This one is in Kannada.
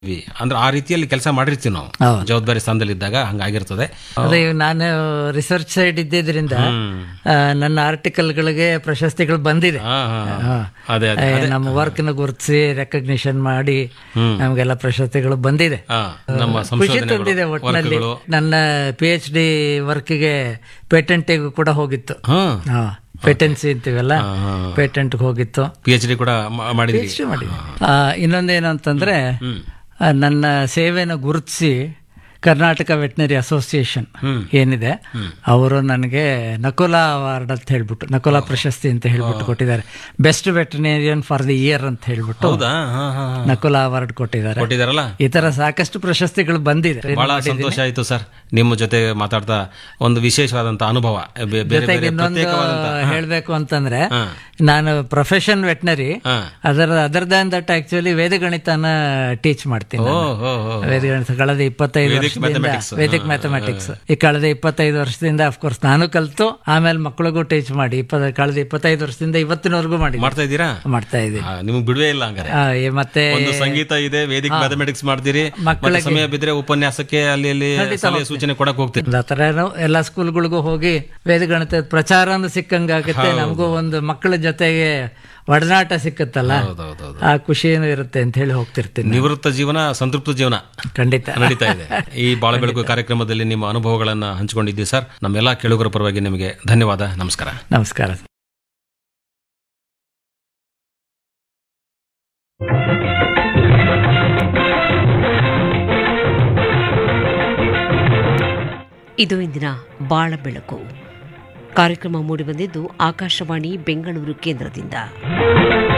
ವಿ. ಅಂದ್ರೆ ಆ ರೀತಿಯಲ್ಲಿ ಕೆಲಸ ಮಾಡಿರ್ತೀವಿ ನಾವು ಹೌದು. ಜವಾಬ್ದಾರಿ ಸ್ಥಾನದಲ್ಲಿ ಇದ್ದಾಗ ಹಂಗಾಗಿರ್ತದೆ ಅದೇ ನಾನು ರಿಸರ್ಚ್ ಸೈಡ್ ಇದ್ದಿದ್ರಿಂದ ಆ, ನನ್ನ ಆರ್ಟಿಕಲ್ಗಳಿಗೆ ಪ್ರಶಸ್ತಿಗಳು ಬಂದಿದೆ ಹಾ, ಹಾ, ಹಾ. ಹಾ. ಅದೇ ಅದೇ ಏ, ನಮ್ಮ ವರ್ಕ್ನ ಗುರುತಿಸಿ ರೆಕಗ್ನಿಷನ್ ಮಾಡಿ ನಮಗೆಲ್ಲ ಪ್ರಶಸ್ತಿಗಳು ಬಂದಿದೆ ಹಾ, ನಮ್ಮ ಖುಷಿ ಸಂಶೋಧನೆಗಳು, ತಂದಿದೆ ಒಟ್ಟಿನಲ್ಲಿ ವರ್ಕ್ಗಳು. ನನ್ನ ಪಿ ಎಚ್ ಡಿ ವರ್ಕ್ಗೆ ಪೇಟೆಂಟಿಗೂ ಕೂಡ ಹೋಗಿತ್ತು ಹಾ ಹಾ ಪೇಟೆನ್ಸಿ ಅಂತೀವಲ್ಲ ಹಾ. ಪೇಟೆಂಟ್ಗೆ ಹೋಗಿತ್ತು ಪಿ ಎಚ್ ಡಿ ಕೂಡ ಮಾ- ಮಾಡಿದ್ರಿ ಇಷ್ಟು ಮಾಡಿದೆ ಆ, ಇನ್ನೊಂದೇನು ಅಂತಂದ್ರೆ ಆ, ನನ್ನ ಸೇವೆನ ಗುರುತಿಸಿ ಕರ್ನಾಟಕ ವೆಟನರಿ ಅಸೋಸಿಯೇಷನ್ ಏನಿದೆ ಅವರು ನನಗೆ ನಕುಲಾ ಅವಾರ್ಡ್ ಅಂತ ಹೇಳ್ಬಿಟ್ಟು ನಕುಲಾ ಪ್ರಶಸ್ತಿ ಅಂತ ಹೇಳ್ಬಿಟ್ಟು ಕೊಟ್ಟಿದ್ದಾರೆ best veterinarian for the year ಅಂತ ಹೇಳ್ಬಿಟ್ಟು ಹೌದಾ ಹಾ, ಹಾ, ಹಾ. ನಕುಲಾ ಅವಾರ್ಡ್ ಕೊಟ್ಟಿದ್ದಾರೆ ಕೊಟ್ಟಿದಾರಲ್ಲ ಈ ತರ ಸಾಕಷ್ಟು ಪ್ರಶಸ್ತಿಗಳು ಬಂದಿದೆ ಬಹಳ ಸಂತೋಷ ಆಯ್ತು ಸರ್ ನಿಮ್ಮ ಜೊತೆ ಮಾತಾಡ್ತಾ ಒಂದು ವಿಶೇಷವಾದಂತ ಅನುಭವ ಬೇ- ಬೇರೆ ಜೊತೆಗೆ ಬೇರೆ ಇನ್ನೊಂದು ಪ್ರತ್ಯೇಕವಾದಂತ ಹೇಳ್ಬೇಕು ಅಂತಂದ್ರೆ ಹಾ. ನಾನು ಪ್ರೊಫೆಷನ್ ವೆಟನರಿ ಹಾ. ಅದರ ಅದರ್ ದ್ಯಾನ್ ದಟ್ ಆಕ್ಚುಲಿ ವೇದಗಣಿತನ ಟೀಚ್ ಮಾಡ್ತೀನಿ ಓ ನಾನು. ಹೋ ಹೋ ವೇದಗಣಿತ ಕಳೆದ ಇಪ್ಪತ್ತೈದು ವೇದಿಕ್ ವರ್ಷದಿಂದ mathematics. ವೇದಿಕ್ ಮ್ಯಾಥಮೆಟಿಕ್ಸ್ ಈ ಕಳೆದ ಇಪ್ಪತ್ತೈದು ವರ್ಷದಿಂದ ಅಫ್ಕೋರ್ಸ್ ನಾನು ಕಲ್ತು ಆಮೇಲೆ ಮಕ್ಕಳಿಗೂ ಟೀಚ್ ಮಾಡಿ ಇಪ್ಪತ್ತ ಕಳೆದ ಇಪ್ಪತ್ತೈದು ವರ್ಷದಿಂದ ಇವತ್ತಿನವರೆಗೂ ಮಾಡಿ ಮಾಡ್ತಾ ಇದ್ದೀರಾ ಮಾಡ್ತಾ ಇದ್ದೀನಿ ಆ, ನಿಮ್ಗೆ ಬಿಡುವೇ ಇಲ್ಲ ಹಂಗಾರೆ ಆ, ಈ ಮತ್ತೆ ಒಂದು ಸಂಗೀತ ಇದೆ ವೇದಿಕ್ ಮ್ಯಾಥಮೆಟಿಕ್ಸ್ ಮಾಡ್ತೀರಿ ಮತ್ತೆ ಮಕ್ಕಳಿಗೆ- ಸಮಯ ಬಿದ್ರೆ ಉಪನ್ಯಾಸಕ್ಕೆ ಅಲ್ಲಿ ಅಲ್ಲಿ ಸಲಹೆ ಸೂಚನೆ ಕೊಡಕ್ ಹೋಗ್ತೀರಿ ಆ ಥರ ಏನೋ ಎಲ್ಲ ಸ್ಕೂಲ್ಗಳಿಗೂ ಹೋಗಿ ವೇದಗಣಿತ ಪ್ರಚಾರನೂ ಸಿಕ್ಕಂಗಾಗುತ್ತೆ ನಮಗೂ ಒಂದು ಮಕ್ಕಳ ಜೊತೆಗೆ ಒಡನಾಟ ಸಿಕ್ಕತ್ತಲ್ಲ ಹೌದೌದು ಆ ಖುಷಿನೂ ಇರುತ್ತೆ ಅಂತ ಹೇಳಿ ಹೋಗ್ತಿರ್ತೀನಿ ನಿವೃತ್ತ ಜೀವನ ಸಂತೃಪ್ತ ಜೀವನ ಖಂಡಿತ ನಡೀತಾ ಇದೆ ಈ ಬಾಳ ಬೆಳಕು ಕಾರ್ಯಕ್ರಮದಲ್ಲಿ ನಿಮ್ಮ ಅನುಭವಗಳನ್ನ ಹಂಚಿಕೊಂಡಿದ್ದೀವಿ ಸರ್ ನಮ್ಮೆಲ್ಲ ಕೇಳುಗರ ಪರವಾಗಿ ನಿಮಗೆ ಧನ್ಯವಾದ ನಮಸ್ಕಾರ ನಮಸ್ಕಾರ ಇದು ಇಂದಿನ ಬಾಳ ಬೆಳಕು ಕಾರ್ಯಕ್ರಮ ಮೂಡಿಬಂದಿದ್ದು ಆಕಾಶವಾಣಿ ಬೆಂಗಳೂರು ಕೇಂದ್ರದಿಂದ